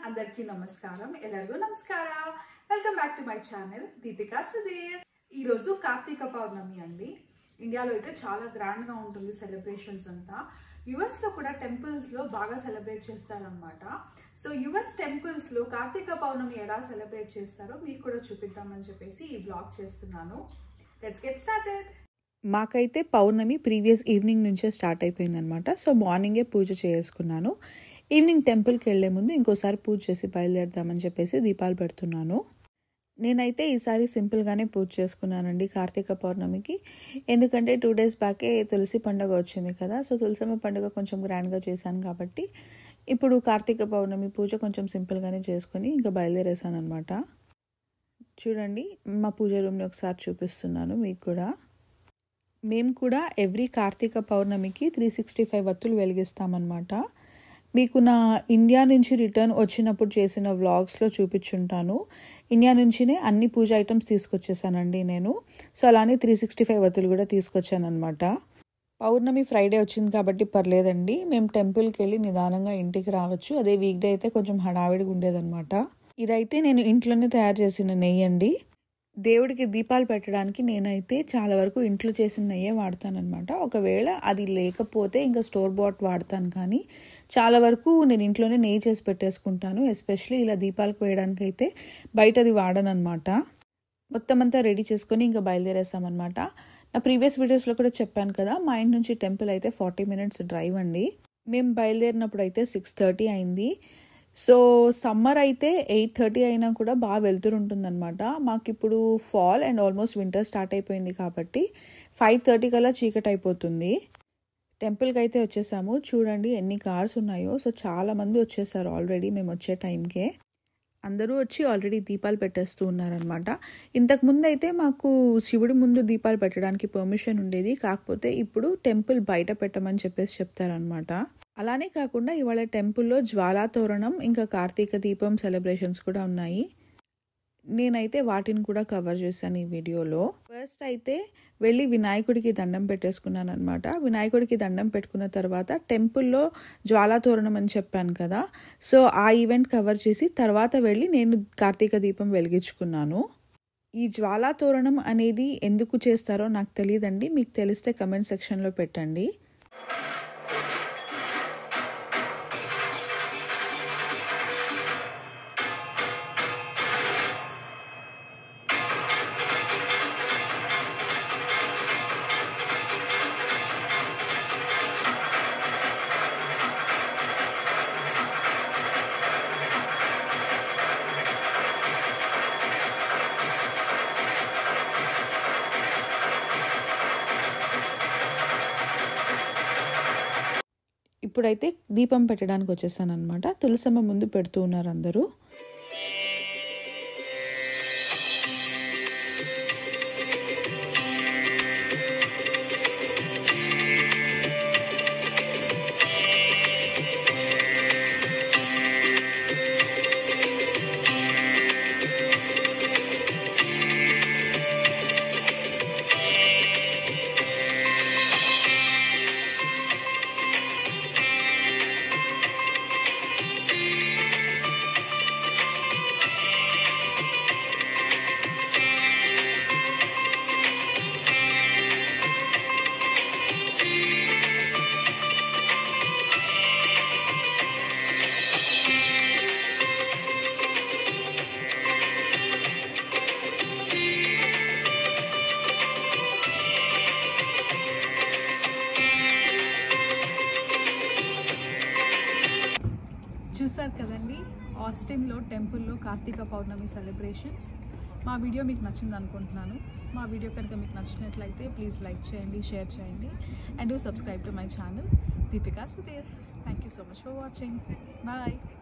అందరికీ నమస్కారం ఎల్లరిಗೂ నమస్కార welcome back to my channel Deepika Sudheer ఈ రోజు కార్తీక పౌర్ణమి అండి ఇండియాలో అయితే చాలా గ్రాండ్ గా ఉంటుంది సెలబ్రేషన్స్ అంతా యుఎస్ లో కూడా టెంపుల్స్ లో బాగా సెలబ్రేట్ చేస్తారనమాట సో యుఎస్ టెంపుల్స్ లో కార్తీక పౌర్ణమి ఎలా సెలబ్రేట్ చేస్తారో మీకు కూడా చూపిద్దామని చెప్పేసి ఈ బ్లాగ్ చేస్తున్నాను లెట్స్ గెట్ స్టార్టెడ్ మాకైతే పౌర్ణమి ప్రీవియస్ ఈవినింగ్ నుంచే స్టార్ట్ అయిపోయిందనమాట సో మార్నింగే పూజ చేసుకున్నాను ఈవినింగ్ టెంపుల్కి వెళ్లే ముందు ఇంకోసారి పూజ చేసి బయలుదేరదామని చెప్పేసి దీపాలు పెడుతున్నాను నేనైతే ఈసారి సింపుల్గానే పూజ చేసుకున్నానండి కార్తీక పౌర్ణమికి ఎందుకంటే టూ డేస్ బ్యాకే తులసి పండుగ వచ్చింది కదా సో తులసమ్మ పండుగ కొంచెం గ్రాండ్గా చేశాను కాబట్టి ఇప్పుడు కార్తీక పౌర్ణమి పూజ కొంచెం సింపుల్గానే చేసుకుని ఇంకా బయలుదేరేసాను అనమాట చూడండి మా పూజ రూమ్ని ఒకసారి చూపిస్తున్నాను మీకు కూడా మేము కూడా ఎవ్రీ కార్తీక పౌర్ణమికి త్రీ సిక్స్టీ ఫైవ్ వత్తులు వెలిగిస్తామన్నమాట మీకు నా ఇండియా నుంచి రిటర్న్ వచ్చినప్పుడు చేసిన వ్లాగ్స్లో చూపించుంటాను ఇండియా నుంచినే అన్ని పూజ ఐటమ్స్ తీసుకొచ్చేసానండి నేను సో అలానే త్రీ సిక్స్టీ ఫైవ్ వత్తులు కూడా తీసుకొచ్చాను అనమాట పౌర్ణమి ఫ్రైడే వచ్చింది కాబట్టి పర్లేదండి మేము టెంపుల్కి వెళ్ళి నిదానంగా ఇంటికి రావచ్చు అదే వీక్ డే అయితే కొంచెం హడావిడిగా ఉండేదన్నమాట ఇదైతే నేను ఇంట్లోనే తయారు చేసిన నెయ్యి అండి దేవుడికి దీపాలు పెట్టడానికి నేనైతే చాలా వరకు ఇంట్లో చేసిన నెయ్యే వాడతానమాట ఒకవేళ అది లేకపోతే ఇంకా స్టోర్ బాట్ వాడతాను కానీ చాలా వరకు నేను ఇంట్లోనే నెయ్యి చేసి పెట్టేసుకుంటాను ఎస్పెషలీ ఇలా దీపాలకు వేయడానికి అయితే బయటది వాడనమాట మొత్తం అంతా రెడీ చేసుకొని ఇంకా బయలుదేరేసామన్నమాట నా ప్రీవియస్ వీడియోస్లో కూడా చెప్పాను కదా మా ఇంటి నుంచి టెంపుల్ అయితే ఫార్టీ మినిట్స్ డ్రైవ్ అండి మేము బయలుదేరినప్పుడు అయితే సిక్స్ థర్టీ అయింది సో సమ్మర్ అయితే ఎయిట్ థర్టీ అయినా కూడా బాగా వెళ్తుంటుందన్నమాట మాకు ఇప్పుడు fall and almost winter start అయిపోయింది కాబట్టి ఫైవ్ థర్టీ కల్లా చీకటి అయిపోతుంది టెంపుల్కి అయితే వచ్చేసాము చూడండి ఎన్ని కార్స్ ఉన్నాయో సో చాలా మంది వచ్చేసారు ఆల్రెడీ మేము వచ్చే టైంకే అందరూ వచ్చి ఆల్రెడీ దీపాలు పెట్టేస్తూ ఉన్నారనమాట ఇంతకుముందు అయితే మాకు శివుడి ముందు దీపాలు పెట్టడానికి పర్మిషన్ ఉండేది కాకపోతే ఇప్పుడు టెంపుల్ బయట పెట్టమని చెప్పేసి చెప్తారనమాట అలానే కాకుండా ఇవాళ టెంపుల్లో జ్వాలా తోరణం ఇంకా కార్తీక దీపం సెలబ్రేషన్స్ కూడా ఉన్నాయి నేనైతే వాటిని కూడా కవర్ చేశాను ఈ వీడియోలో ఫస్ట్ అయితే వెళ్ళి వినాయకుడికి దండం పెట్టేసుకున్నాను అనమాట వినాయకుడికి దండం పెట్టుకున్న తర్వాత టెంపుల్లో జ్వాలా తోరణం అని చెప్పాను కదా సో ఆ ఈవెంట్ కవర్ చేసి తర్వాత వెళ్ళి నేను కార్తీక దీపం వెలిగించుకున్నాను ఈ జ్వాలా తోరణం అనేది ఎందుకు చేస్తారో నాకు తెలియదండి మీకు తెలిస్తే కమెంట్ సెక్షన్లో పెట్టండి ఇప్పుడైతే దీపం పెట్టడానికి వచ్చేసాను అనమాట తులసమ్మ ముందు పెడుతూ ఉన్నారు అందరూ చూసారు కదండి ఆస్టిన్లో టెంపుల్లో కార్తీక పౌర్ణమి సెలబ్రేషన్స్ మా వీడియో మీకు నచ్చింది అనుకుంటున్నాను మా వీడియో కనుక మీకు నచ్చినట్లయితే ప్లీజ్ లైక్ చేయండి షేర్ చేయండి and do subscribe to my channel Deepika Sudheer thank you so much for watching bye